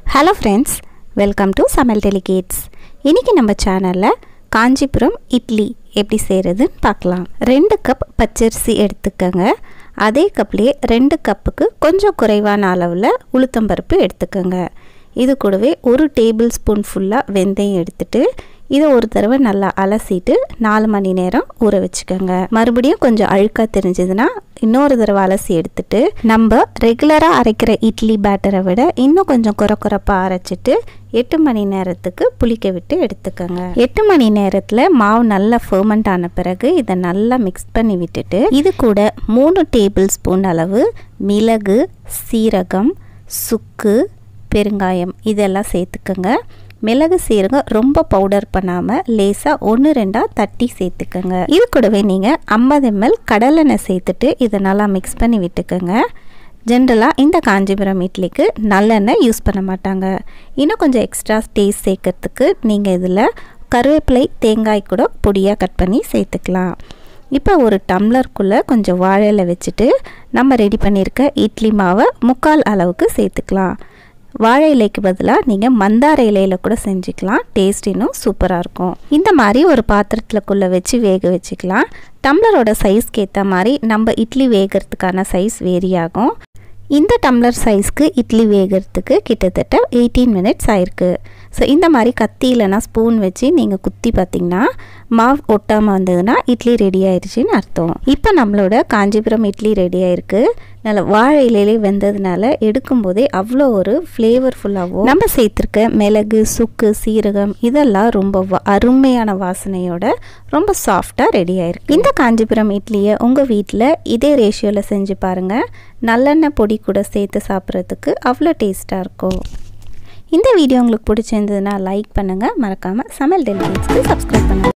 hello friends welcome to சமையல் delicates இன்றைக்கி நம்ம சேனலில் காஞ்சிபுரம் இட்லி எப்படி செய்கிறதுன்னு பார்க்கலாம் ரெண்டு கப் பச்சரிசி எடுத்துக்கோங்க அதே கப்லேயே ரெண்டு கப்புக்கு கொஞ்சம் குறைவான அளவில் உளுத்தம்பருப்பு எடுத்துக்கோங்க இது கூடவே ஒரு டேபிள் ஸ்பூன் ஃபுல்லாக வெந்தயம் எடுத்துட்டு இதை ஒரு தடவை நல்லா அலசிட்டு நாலு மணி நேரம் ஊற வச்சுக்கோங்க மறுபடியும் கொஞ்சம் அழுக்காக தெரிஞ்சதுன்னா இன்னொரு தடவை அலசி எடுத்துட்டு நம்ம ரெகுலராக அரைக்கிற இட்லி பேட்டரை விட இன்னும் கொஞ்சம் குறை குறைப்பாக அரைச்சிட்டு எட்டு மணி நேரத்துக்கு புளிக்க விட்டு எடுத்துக்கோங்க எட்டு மணி நேரத்தில் மாவு நல்லா ஃபர்மெண்ட் ஆன பிறகு இதை நல்லா மிக்ஸ் பண்ணி விட்டுட்டு இது கூட மூணு டேபிள் ஸ்பூன் அளவு மிளகு சீரகம் சுக்கு பெருங்காயம் இதெல்லாம் சேர்த்துக்கோங்க மிளகு சீரகம் ரொம்ப பவுடர் பண்ணாமல் லேசாக ஒன்று ரெண்டாக தட்டி சேர்த்துக்கோங்க இது கூடவே நீங்கள் ஐம்பது எம்எல் கடலெண்ணெய் சேர்த்துட்டு இதை நல்லா மிக்ஸ் பண்ணி விட்டுக்கோங்க ஜென்ரலாக இந்த காஞ்சிபுரம் இட்லிக்கு நல்லெண்ணெய் யூஸ் பண்ண மாட்டாங்க இன்னும் கொஞ்சம் எக்ஸ்ட்ரா டேஸ்ட் சேர்க்கறதுக்கு நீங்கள் இதில் கருவேப்பிலை தேங்காய் கூட பொடியாக கட் பண்ணி சேர்த்துக்கலாம் இப்போ ஒரு டம்ளருக்குள்ளே கொஞ்சம் வாழையில வச்சுட்டு நம்ம ரெடி பண்ணியிருக்க இட்லி மாவை முக்கால் அளவுக்கு சேர்த்துக்கலாம் வாழை இலைக்கு பதிலாக நீங்கள் மந்தார இலையில் கூட செஞ்சுக்கலாம் டேஸ்ட் இன்னும் சூப்பராக இருக்கும் இந்த மாதிரி ஒரு பாத்திரத்துலக்குள்ளே வச்சு வேக வச்சுக்கலாம் டம்ளரோட சைஸ்க்கு ஏற்ற மாதிரி நம்ம இட்லி வேகிறதுக்கான சைஸ் வேரி ஆகும் இந்த டம்ளர் சைஸ்க்கு இட்லி வேகிறதுக்கு கிட்டத்தட்ட எயிட்டீன் மினிட்ஸ் ஆயிருக்கு ஸோ இந்த மாதிரி கத்தி இல்லைனா ஸ்பூன் வச்சு நீங்கள் குத்தி பார்த்தீங்கன்னா மாவு ஒட்டாமல் வந்ததுன்னா இட்லி ரெடி ஆயிடுச்சுன்னு அர்த்தம் இப்போ நம்மளோட காஞ்சிபுரம் இட்லி ரெடி ஆயிருக்கு நல்ல வாழை இலையிலே வெந்ததுனால எடுக்கும்போதே அவ்வளோ ஒரு ஃப்ளேவர்ஃபுல்லாகவும் நம்ம சேர்த்துருக்க மிளகு சுக்கு சீரகம் இதெல்லாம் ரொம்ப அருமையான வாசனையோட ரொம்ப சாஃப்டாக ரெடி ஆயிருக்கு இந்த காஞ்சிபுரம் இட்லியை உங்கள் வீட்டில் இதே ரேஷியோவில் செஞ்சு பாருங்கள் நல்லெண்ணெய் பொடி கூட சேர்த்து சாப்பிட்றதுக்கு அவ்வளோ டேஸ்ட்டாக இருக்கும் இந்த வீடியோ உங்களுக்கு பிடிச்சிருந்ததுன்னா லைக் பண்ணுங்கள் மறக்காமல் சமையல் டெலிகேட்ஸ்க்கு சப்ஸ்கிரைப் பண்ணுங்கள்